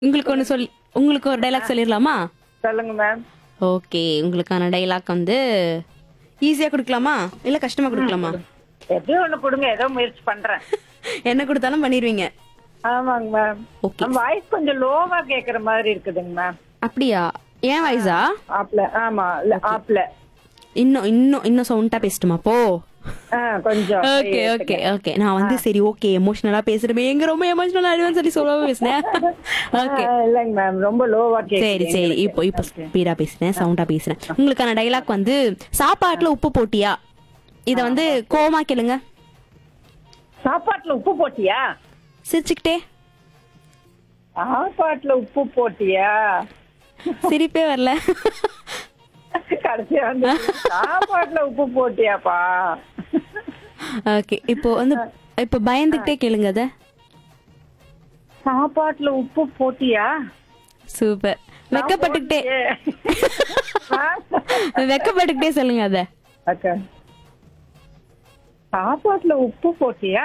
உங்களுக்கு ஒன்று சொல் உங்களுக்கு ஒரு டைலாக் சொல்லிடலாமா சொல்லுங்க மேம் ஓகே உங்களுக்கான டைலாக் வந்து ஈஸியா கொடுக்கலாமா இல்ல கஷ்டமா கொடுக்கலாமா எப்படியோ ஒண்ணு கொடுங்க ஏதோ முயற்சி பண்றேன் என்ன கொடுத்தாலும் பண்ணிடுவீங்க ஆமாங்க மேம் ஓகே வாய்ஸ் கொஞ்சம் லோவா கேக்குற மாதிரி இருக்குதுங்க மேம் அப்படியா ஏன் வாய்ஸா ஆப்ல ஆமா இல்ல ஆப்ல இன்னும் இன்னும் இன்னும் சவுண்டா பேசட்டுமா போ ஆ, கொஞ்சம் ஓகே ஓகே ஓகே நான் வந்து சரி ஓகே எமோஷனலா பேசுறேன் எங்க ரொம்ப எமோஷனலா ஆயிடுவேன்னு சொல்லி சொல்லாம பேசினேன் ஓகே ஆ, இல்லைங்க மேம் ரொம்ப லோவா சரி கேக்குது சரி இப்போ இப்போ ஸ்பீடா பேசுறேன் சவுண்டா பேசுறேன் உங்களுக்கான டைலாக் வந்து சாப்பாட்டுல உப்பு போட்டியா இத வந்து கோமா கேளுங்க சாப்பாட்டுல உப்பு போட்டியா சிரிச்சுக்கிட்டே சாப்பாட்டுல உப்பு போட்டியா சிரிப்பே வரல கடைசியா வந்து சாப்பாட்டுல உப்பு போட்டியாப்பா ஓகே இப்போ வந்து இப்போ பயந்துகிட்டே கேளுங்க அத சாப்பாட்டுல உப்பு போட்டியா சூப்பர் வெக்கப்பட்டுக்கிட்டே ஆ? வெக்கப்பட்டுக்கிட்டே சொல்லுங்க அத அக்கா சாப்பாட்டுல உப்பு போட்டியா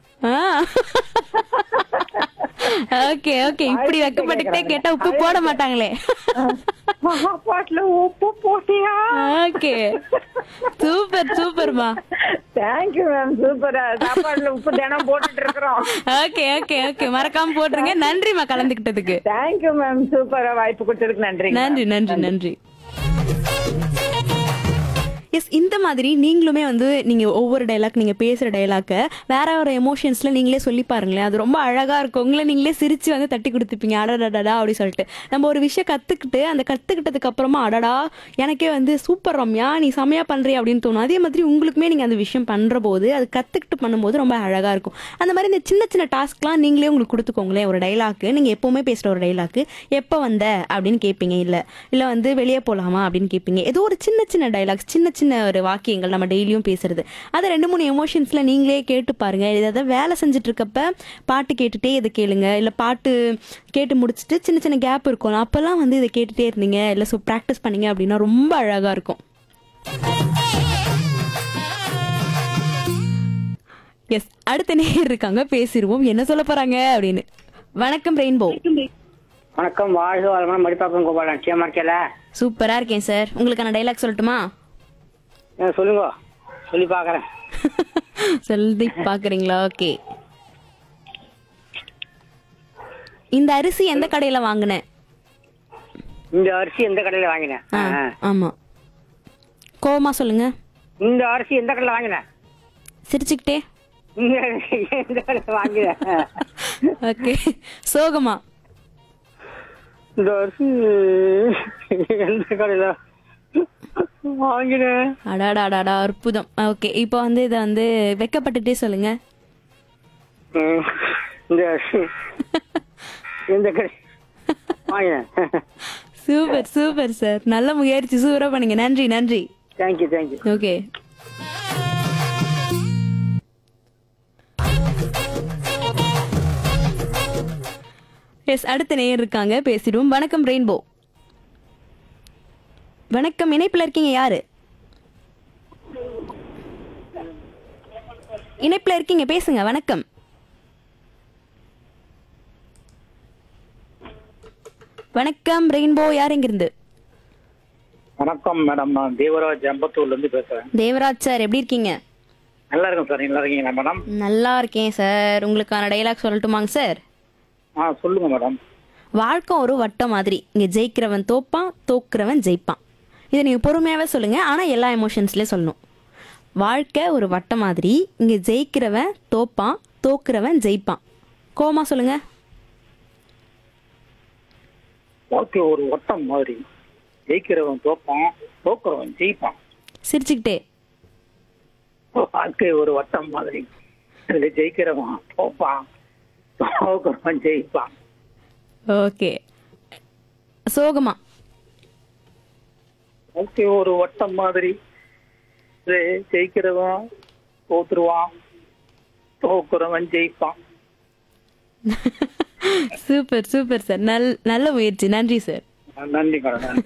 ஓகே ஓகே இப்படி வெக்கப்பட்டுக்கிட்டே கேட்டா உப்பு போட மாட்டாங்களே சாப்பாட்டுல உப்பு போட்டியா ஓகே சூப்பர் சூப்பர்மா தேங்க்யூ மேம் சூப்பரா சாப்பாட்டுல உப்பு தினம் போட்டுட்டு இருக்கிறோம் ஓகே ஓகே ஓகே மறக்காம போட்டுருங்க நன்றிமா கலந்துக்கிட்டதுக்கு தேங்க்யூ மேம் சூப்பரா வாய்ப்பு கொடுத்ததுக்கு நன்றி நன்றி நன்றி நன்றி எஸ் இந்த மாதிரி நீங்களுமே வந்து நீங்க ஒவ்வொரு டைலாக் நீங்க பேசுற டைலாக்க வேற ஒரு எமோஷன்ஸ்ல நீங்களே சொல்லி பாருங்களேன் அது ரொம்ப அழகா இருக்கும் உங்களை நீங்களே சிரிச்சு வந்து தட்டி கொடுத்துப்பீங்க அடடடடா அப்படி சொல்லிட்டு நம்ம ஒரு விஷயம் கத்துக்கிட்டு அந்த கத்துக்கிட்டதுக்கு அப்புறமா அடடா எனக்கே வந்து சூப்பர் ரம்யா நீ செமையா பண்றீ அப்படின்னு தோணும் அதே மாதிரி உங்களுக்குமே நீங்க அந்த விஷயம் பண்ற போது அது கத்துக்கிட்டு பண்ணும்போது ரொம்ப அழகா இருக்கும் அந்த மாதிரி இந்த சின்ன சின்ன டாஸ்க்லாம் நீங்களே உங்களுக்கு கொடுத்துக்கோங்களேன் ஒரு டைலாக்கு நீங்க எப்பவுமே பேசுற ஒரு டைலாக்கு எப்போ வந்த அப்படின்னு கேட்பீங்க இல்ல இல்ல வந்து வெளியே போலாமா அப்படின்னு கேட்பீங்க ஏதோ ஒரு சின்ன சின்ன டைலாக்ஸ் சின்ன சின்ன ஒரு வாக்கியங்கள் நம்ம டெய்லியும் பேசுறது அதை ரெண்டு மூணு எமோஷன்ஸ்ல நீங்களே கேட்டு பாருங்க ஏதாவது வேலை செஞ்சுட்டு இருக்கப்ப பாட்டு கேட்டுட்டே இதை கேளுங்க இல்ல பாட்டு கேட்டு முடிச்சுட்டு சின்ன சின்ன கேப் இருக்கும் அப்பெல்லாம் வந்து இதை கேட்டுட்டே இருந்தீங்க இல்ல ஸோ ப்ராக்டிஸ் பண்ணீங்க அப்படின்னா ரொம்ப அழகா இருக்கும் எஸ் அடுத்த நேர் இருக்காங்க பேசிடுவோம் என்ன சொல்ல போறாங்க அப்படின்னு வணக்கம் ரெயின்போ வணக்கம் வாழ்க வளமான மடிப்பாக்கம் கோபாலன் நிச்சயமா இருக்கல சூப்பரா இருக்கேன் சார் உங்களுக்கான டைலாக் சொல்லட்டுமா சொல்லுங்க சொல்லி பாக்குறேன் சொல்லி பாக்குறீங்களா ஓகே இந்த அரிசி எந்த கடையில வாங்கினேன் இந்த அரிசி எந்த கடையில வாங்கினேன் ஆ, ஆ. ஆமா கோவமா சொல்லுங்க இந்த அரிசி எந்த கடையில வாங்கினேன் சிரிச்சுக்கிட்டே இந்த அரிசி எந்த கடையில வாங்கினேன் ஓகே சோகமா இந்த அரிசி எந்த கடையில வாங்கினேன் அடாடாடாடா அற்புதம் ஓகே இப்போ வந்து இதை வந்து வெக்கப்பட்டுட்டே சொல்லுங்க ம், இந்த அரிசி எந்த கடை வாங்கினேன் சூப்பர் சூப்பர் சார் நல்ல முயற்சி சூப்பரா பண்ணீங்க நன்றி நன்றி தேங்க்யூ தேங்க்யூ ஓகே எஸ் அடுத்த நேயர் இருக்காங்க பேசிடுவோம் வணக்கம் ரெயின்போ வணக்கம் இணைப்புல இருக்கீங்க யாரு இணைப்புல இருக்கீங்க பேசுங்க வணக்கம் வணக்கம் ரெயின்போ யார் எங்கிருந்து வணக்கம் மேடம் நான் தேவராஜ் அம்பத்தூர்ல இருந்து பேசுறேன் தேவராஜ் சார் எப்படி இருக்கீங்க நல்லா இருக்கும் சார் நல்லா இருக்கீங்களா மேடம் நல்லா இருக்கேன் சார் உங்களுக்கான டைலாக் சொல்லட்டுமாங்க சார் ஆ சொல்லுங்க மேடம் வாழ்க்கை ஒரு வட்டம் மாதிரி இங்க ஜெயிக்கிறவன் தோப்பான் தோக்குறவன் ஜெயிப்பான் இதை நீங்க பொறுமையாவே சொல்லுங்க ஆனா எல்லா எமோஷன்ஸ்லயும் சொல்லணும் வாழ்க்கை ஒரு வட்டம் மாதிரி இங்க ஜெயிக்கிறவன் தோப்பான் தோக்குறவன் ஜெயிப்பான் கோமா சொல்லுங்க வாழ்க்கை ஒரு வட்டம் மாதிரி ஜெயிக்கிறவன் தோப்பான் தோக்குறவன் ஜெயிப்பான் சிரிச்சுக்கிட்டே வாழ்க்கை ஒரு வட்டம் மாதிரி இதுல ஜெயிக்கிறவன் தோப்பான் தோக்குறவன் ஜெயிப்பான் ஓகே சோகமா வாழ்க்கை ஒரு வட்டம் மாதிரி இதுல ஜெயிக்கிறவன் தோத்துருவான் தோக்குறவன் ஜெயிப்பான் சூப்பர் சூப்பர் சார் நல் நல்ல முயற்சி நன்றி சார் நன்றி மேடம் நன்றி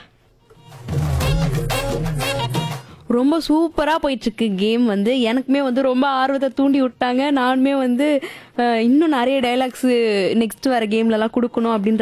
ரொம்ப சூப்பராக போயிட்டு இருக்கு கேம் வந்து எனக்குமே வந்து ரொம்ப ஆர்வத்தை தூண்டி விட்டாங்க நானுமே வந்து அஹ், இன்னும் நிறைய டைலாக்ஸ் நெக்ஸ்ட் வர கேம்லலாம் கொடுக்கணும் அப்படின்ற